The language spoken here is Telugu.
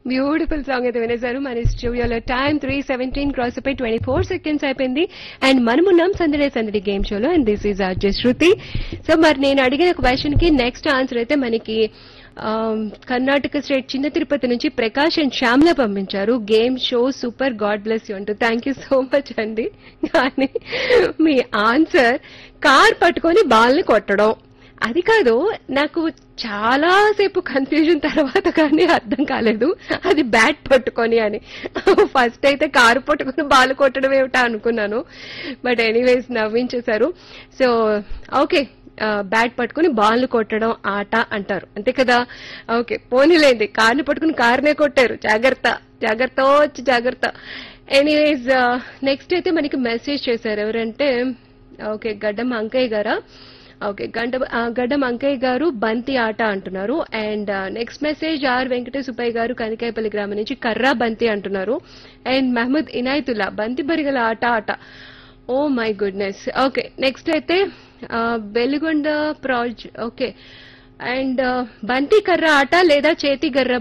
బ్యూటిఫుల్ సాంగ్ అయితే వినేశారు మన స్టూడియోలో టైం త్రీ సెవెంటీన్ క్రాస్ అయిపోయి ట్వంటీ ఫోర్ సెకండ్స్ అయిపోయింది అండ్ మనమున్నాం సందడే సందడి గేమ్ షోలో and this is RJ Shruti so మరి నేను అడిగిన క్వశ్చన్ కి నెక్స్ట్ ఆన్సర్ అయితే మనకి ఆమ్, కర్ణాటక స్టేట్ చిన్న తిరుపతి నుంచి ప్రకాష్ అండ్ శ్యామ్ల పంపించారు game show super god bless you అంటూ థ్యాంక్ యూ సో మచ్ అండి కానీ మీ ఆన్సర్ కార్ పట్టుకొని బాల్ని కొట్టడం అది కాదు నాకు చాలా సేపు కన్ఫ్యూజన్ తర్వాత కానీ అర్థం కాలేదు అది బ్యాట్ పట్టుకొని అని ఫస్ట్ అయితే కారు పట్టుకొని బాల్ కొట్టడం ఏమిటా అనుకున్నాను బట్ ఎనీవేస్ నవ్వించేశారు సో ఓకే బ్యాట్ పట్టుకుని బాల్ కొట్టడం ఆట అంటారు అంతే కదా ఓకే పోనీలేండి కార్ని పట్టుకుని కార్నే కొట్టారు జాగ్రత్త జాగ్రత్త వచ్చి జాగ్రత్త ఎనీవేస్ నెక్స్ట్ అయితే మనకి మెసేజ్ చేశారు ఎవరంటే ఓకే గడ్డం అంకయ్య గారా ఓకే గంట ఆ, గడ్డం అంకయ్య గారు బంతి ఆట అంటున్నారు and next message R Venkatesh Subbaiah garu Kanikayapalli గ్రామం నుంచి కర్రా బంతి అంటున్నారు అండ్ మహమ్మద్ ఇనాయతుల్లా బంతి బరిగల ఆట ఆట oh my goodness okay next అయితే ఆ, వెలుగొండ ప్రాజ్ ఓకే అండ్ బంతి కర్ర ఆట లేదా చేతి గర్ర